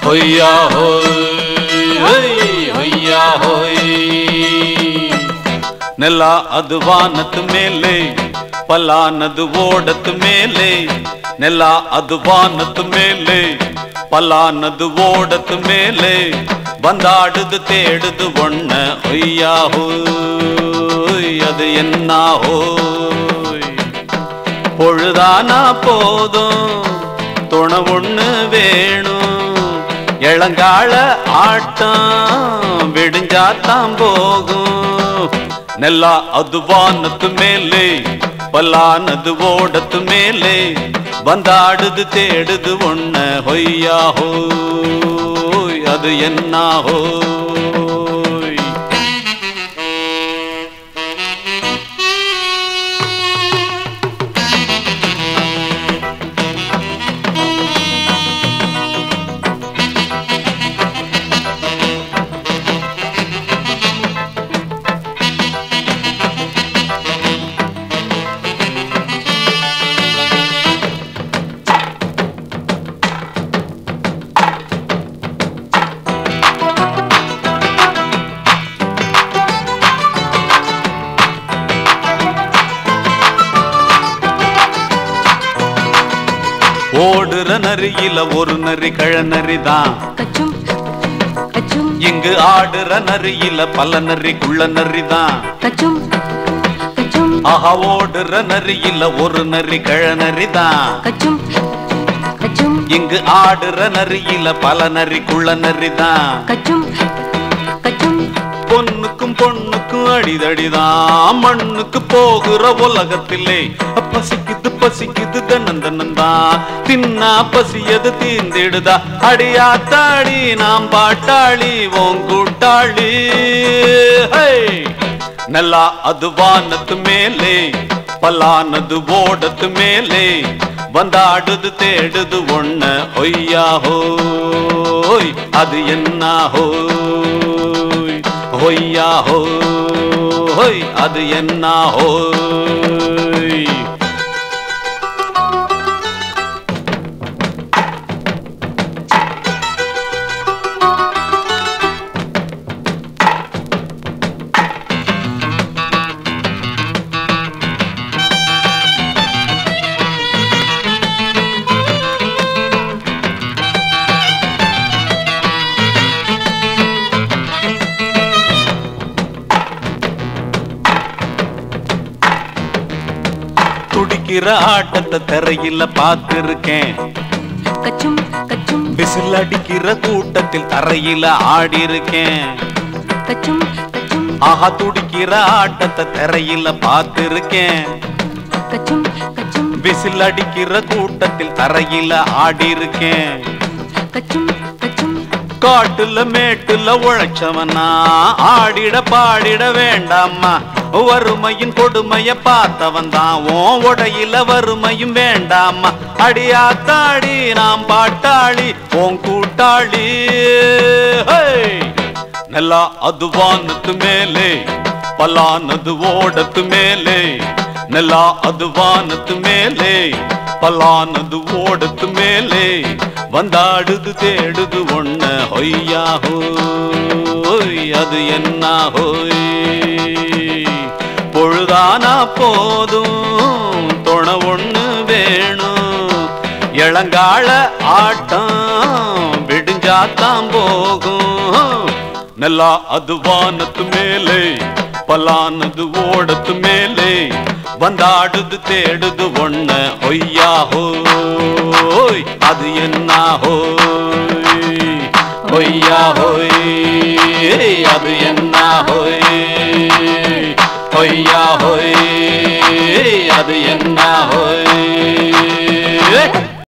ಹೊಯ್ಯಾ ಹೋಯ್ ಹೊಯ್ ಹೊಯ್ಯಾ ಹೋಯ್ ನೆಲ ಅದು ವಾನದ ಮೇಲೆ ಪಲಾನದು ಓಡದ ಮೇಲೆ ನೆಲ ಅದು ವಾನದ ಮೇಲೆ பலானது ஓடத்து மேலே வந்தாடுது தேடுது ஒண்ண ஒய்யா ஹோய் அது என்ன ஹோய் பொழுதானா போதும் துணை ஒண்ணு வேணும் இளங்கால ஆட்டம் விடிஞ்சாத்தான் போகும் நெல்லா அது வானத்து மேலே பல்லானது ஓடத்து மேலே வந்தாடுது தேடுது ஒண்ண ஹொய்யா ஹோய் அது என்ன ஹோய் ஓடுற நரியில ஒரு நரி கழநரி தான் கச்சும் கச்சும் இங்கு ஆடுற நரியில பல நரி குள்ள நரி தான் கச்சும் கச்சும் ஆஹா ஓடுற நரியில ஒரு நரி கழநரி தான் கச்சும் கச்சும் இங்கு ஆடுற நரியில பல நரி குள்ள நரி தான் கச்சும் கச்சும் பொண்ணுக்கும் பொண்ணுக்கும் அடிதடிதான் மண்ணுக்கு போகிற உலகத்திலே பசிக்குது பசிக்குது தன்னன் தன்னந்தான் தின்னா பசியது தீர்ந்திடுதா அடியா தாடி நாம் பாட்டாளி ஓன் கூட்டாளி ஹே! நல்லா அது வானத்து மேலே பலானது ஓடத்து மேலே வந்தாடுது தேடுது ஒண்ண ஒய்யா ஹோய் அது என்ன ஹோய் ஹொய்யா ஹோய் அது என்ன ஹோய் துடிக்கிற ஆட்டத்தை தரையில பார்த்திருக்கேன் கச்சும் கச்சும் விசில் அடிக்கிற கூட்டத்தில் தரையில ஆடி இருக்கேன் கச்சும் கச்சும் ஆஹா துடிக்கிற ஆட்டத்தை தரையில பார்த்திருக்கேன் கச்சும் கச்சும் விசில் அடிக்கிற கூட்டத்தில் தரையில ஆடி இருக்கேன் கச்சும் கச்சும் காட்டுல மேட்டுல உழைச்சவனா ஆடிட பாடிட வேண்டாமா வறுமையின் கொடுமைய பார்த்தவன் தான் உன் உடையில வறுமையும் வேண்டாமா அடியா தாடி நாம் பாட்டாளி உன் கூட்டாளி ஹே! நல்லா அது வானத்து மேலே பலானது ஓடத்து மேலே நல்லா அது வானத்து மேலே பலானது ஓடத்து மேலே வந்தாடுது தேடுது ஒண்ண ஹொய்யா ஹோய் அது என்ன ஹோய் பொழுதானா போதும் துணை ஒண்ணு வேணும் இளங்கால ஆட்டம் விடிஞ்சாத்தான் போகும் நல்லா அது வானத்து மேலே பலானது ஓடத்து மேலே வந்தாடுது தேடுது ஒண்ண ஒய்யா ஹோய் அது என்ன ஹோய் ஒய்யா ஹோய் அது என்ன ஹோய் ஒய்யா ஹோய்